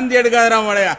வாந்தி எடுக்காதரா மழையா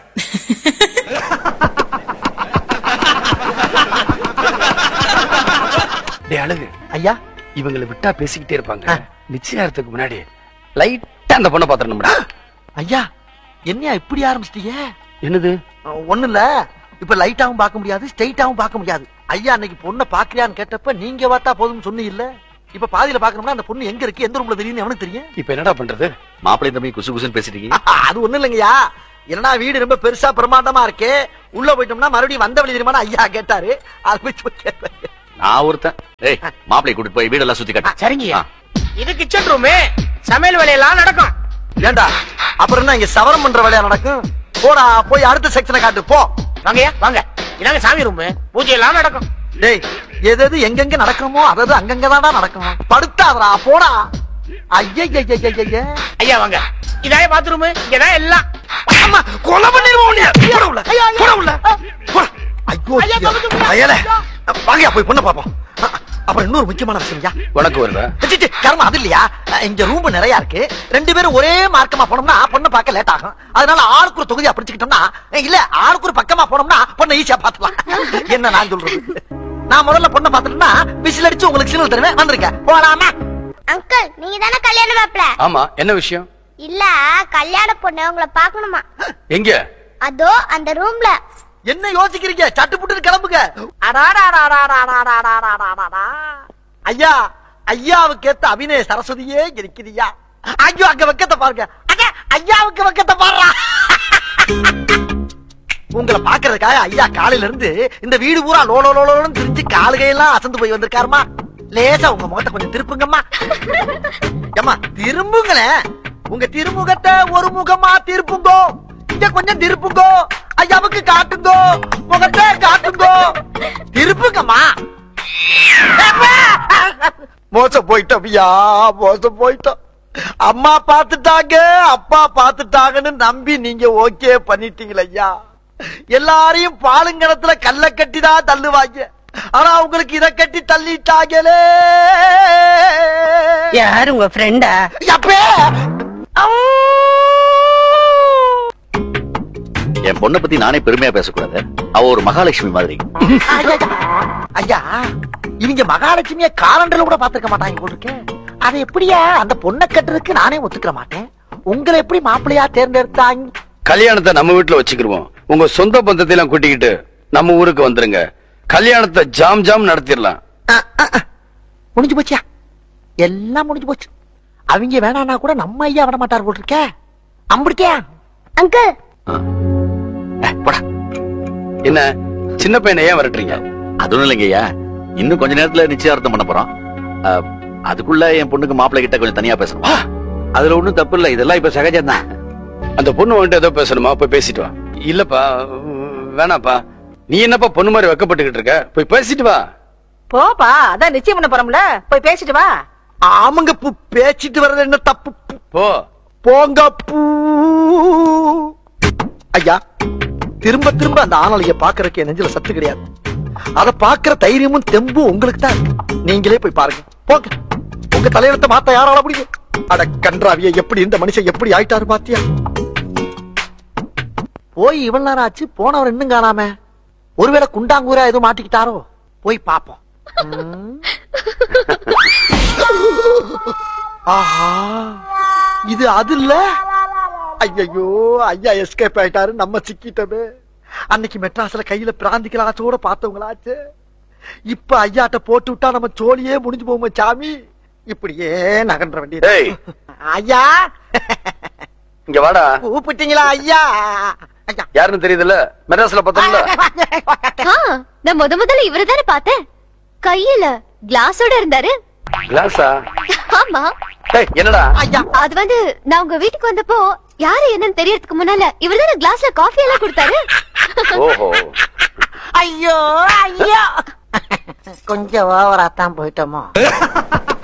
டேய் அழகு ஐயா இவங்களை விட்டா பேசிக்கிட்டே இருப்பாங்க நிச்சயார்த்தத்துக்கு முன்னாடி லைட்டா அந்த பொண்ணை பாத்துறணும்டா ஐயா என்னையா இப்படி ஆரம்பிச்சிட்டீங்க என்னது ஒண்ணு இல்ல இப்ப லைட்டாவும் பார்க்க முடியாது ஸ்ட்ரைட்டாவும் பார்க்க முடியாது ஐயா அன்னைக்கு பொண்ணை பாக்குறியான்னு கேட்டப்ப நீங்க பார்த்தா போதும்னு சொன்னீங்கல்ல இப்ப பாதியில பாக்கணும்னா அந்த பொண்ணு எங்க இருக்கு எந்த ரூம்ல தெரியும்னு அவனுக்கு தெரியும் இப்ப என்னடா பண்றது மாப்பிள்ளை தம்பி குசு குசுன்னு பேசிட்டீங்க அது ஒண்ணு இல்லைங்கய்யா என்னடா வீடு ரொம்ப பெருசா பிரமாண்டமா இருக்கு உள்ள போயிட்டோம்னா மறுபடியும் வந்த வழி தெரியுமா ஐயா கேட்டாரு அது வச்சு போய் கேட்பேன். நான் ஒருத்தன் ஏய் மாப்பிள்ளை கூட்டிட்டு போய் வீடெல்லாம் சுத்தி காட்டு சரிங்கய்யா ஆ. இது கிச்சன் ரூமு சமையல் வேலையெல்லாம் நடக்கும் ஏண்டா அப்புறம் என்ன இங்க சவரம் பண்ற வேலையா நடக்கும் போடா போய் அடுத்த செக்ஷனை காட்டு போ வாங்கய்யா வாங்க இதாங்க சாமி ரூமு பூஜை எல்லாம் நடக்கும் டேய் எது எது எங்கெங்க நடக்கணுமோ அதது அங்கங்கதான்டா நடக்கணும் படுத்தாதடா போடா ஐயா ஐயா வாங்க இதாய பாத்ரூமு இங்கதான் எல்லாம் அம்மா கொலை பண்ணிடுவோம் உன்னைய. போடா உள்ள போடா உள்ள போடா. ஐயோ ஐயா, கவுத்து விடு. அயலே வாங்கயா போய் பொண்ணை பாப்போம் அ- அப்புறம் இன்னொரு முக்கியமான விஷயம்யா உனக்கு வருதா சி, சி, கர்மம் அது இல்லையா இங்க ரூம் நிறைய இருக்கு ரெண்டு பேரும் ஒரே மார்க்கமா போனோம்னா பொண்ணை பார்க்க லேட் ஆகும் அதனால ஆளுக்கு ஒரு தொகுதியா பிடிச்சுக்கிட்டோம்னா இல்ல ஆளுக்கு ஒரு பக்கமா போனோம்னா பொண்ணை ஈஸியா பாத்துலாம் என்ன நான் சொல்றது நான் முதல்ல பொண்ணை பாத்துட்டேன்னா விசில் அடிச்சு உங்களுக்கு சிக்னல் தருவேன் வந்திருக்கேன் போலாமா அங்கிள் நீங்க தானே கல்யாண மாப்பிள ஆமா என்ன விஷயம் இல்ல கல்யாண பொண்ணு உங்களை பாக்கணுமா எங்க அதோ அந்த ரூம்ல என்ன யோசிக்கிறீங்க சட்டு புட்டு கிளம்புங்க அடாடாடாடாடாடாடாடாடாடா. ஐயா ஐயாவுக்கு ஏத்த அபிநய சரஸ்வதியே இருக்கிறியா ஐயோ அங்க வெக்கத்தை பாருங்க அங்க ஐயாவுக்கு வெக்கத்தை பாருடா உங்களை பாக்குறதுக்காக ஐயா காலையில இருந்து இந்த வீடு பூரா லோலோ லோலோன்னு திரிஞ்சு காலுகையெல்லாம் அசந்து போய் வந்திருக்காருமா லேசா உங்க முகத்தை கொஞ்சம் திருப்புங்கம்மா ஏம்மா திரும்புங்களேன் உங்க திருமுகத்தை ஒரு முகமா திருப்புங்கோ இங்க கொஞ்சம் திருப்புங்கோ ஐயாவுக்கு காட்டுங்கோ முகத்தை காட்டுங்கோ திருப்புங்கம்மா மோசம் போயிட்டோம் ஐயா மோசம் போயிட்டோம் அம்மா பாத்துட்டாங்க அப்பா பாத்துட்டாங்கன்னு நம்பி நீங்க ஓகே பண்ணிட்டீங்களே ஐயா எல்லாரையும் பாலுங்கணத்துல கல்ல கட்டி தான் தள்ளுவாங்க ஆனா உங்களுக்கு இத கட்டி தள்ளிட்டாங்களே யாரு உங்க ஃப்ரெண்டா அப்பே என் பொண்ணை பத்தி நானே பெருமையா பேசக்கூடாது அவ ஒரு மகாலட்சுமி மாதிரி ஐயா இவங்க மகாலட்சுமிய காலண்டர்ல கூட பாத்துக்க மாட்டாங்க போல இருக்கே அதை எப்படியா அந்த பொண்ணை கட்டுறதுக்கு நானே ஒத்துக்க மாட்டேன் உங்களை எப்படி மாப்பிள்ளையா தேர்ந்தெடுத்தாங்க கல்யாணத்தை நம்ம வீட்டுல வச்சுக்கிருவோம் உங்க சொந்த பந்தத்தை எல்லாம் கூட்டிக்கிட்டு நம்ம ஊருக்கு வந்துருங்க கல்யாணத்தை ஜாம் ஜாம் நடத்திடலாம் அஹ், அஹ், அஹ். முடிஞ்சு போச்சியா எல்லாம் முடிஞ்சு போச்சு அவங்க வேணான்னா கூட நம்ம ஐயா விட மாட்டார் போல் இருக்கே அம்பிடிக்கா அங்கிள் போடா என்ன சின்ன பையனை ஏன் விரட்டுறீங்க அதுவும் இல்லைங்கய்யா இன்னும் கொஞ்ச நேரத்துல நிச்சயார்த்தம் பண்ண போறோம் அஹ், அதுக்குள்ள என் பொண்ணுக்கு மாப்பிள்ளை கிட்ட கொஞ்சம் தனியா பேசணும் அதுல ஒண்ணும் தப்பு இல்ல இதெல்லாம் இப்ப சகஜம் தான் அந்த பொண்ணு வந்துட்டு ஏதோ பேசணுமா போய் பேசிட்டு வா இல்லப்பா வேணாப்பா நீ என்னப்பா பொண்ணு மாதிரி வெக்கப்பட்டுக்கிட்டு இருக்க போய் பேசிட்டு வா போப்பா அதான் நிச்சயம் பண்ண போறோம்ல போய் பேசிட்டு வா ஆமாங்க பூ பேச்சிட்டு வர்றது என்ன தப்பு பூ. போ போங்க பூ ஐயா திரும்ப திரும்ப அந்த ஆணலைய பாக்குறதுக்கு என் நெஞ்சில சத்து கிடையாது அத பாக்குற தைரியமும் தெம்பும் உங்களுக்கு தான் இருக்கு. நீங்களே போய் பாருங்க போங்க உங்க தலையெழுத்த மாத்த யாரால முடியும் அட கன்றாவிய எப்படி இந்த மனுஷன் எப்படி ஆயிட்டாரு பாத்தியா போய் இவ்வளவு நேரம் ஆச்சு போனவர் இன்னும் காணாம ஒருவேளை குண்டாங்கூரா எதுவும் மாட்டிக்கிட்டாரோ போய் பாப்போம் ம். ஆஹா இது அது இல்ல ஐயோ ஐயா எஸ்கேப் ஆயிட்டாரு நம்ம சிக்கிட்டோமே அன்னைக்கு மெட்ராஸ்ல கையில பிராந்தி கிளாஸோட பார்த்தவங்களாச்சு இப்ப ஐயாட்ட போட்டு விட்டா நம்ம சோழியே முடிஞ்சு போவோம் சாமி இப்படியே நகன்ற வேண்டியது டேய் ஐயா இங்க வாடா கூப்பிட்டீங்களா ஐயா ஐயா யாருன்னு தெரியுதுல்ல மெட்ராஸ்ல பார்த்தோம்ல ஆ, நான் முத முதல்ல இவரை தானே பார்த்தேன் கையில கிளாஸோட இருந்தாரு கிளாஸா ஆமா டேய் என்னடா ஐயா அது வந்து நான் உங்க வீட்டுக்கு வந்தப்போ யாரு என்னன்னு தெரியறதுக்கு முன்னால இவர் தானே கிளாஸ்ல காஃபி எல்லாம் கொடுத்தாரு ஓஹோ ஐயோ ஐயோ கொஞ்சம் ஓவரா தான் போயிட்டோமோ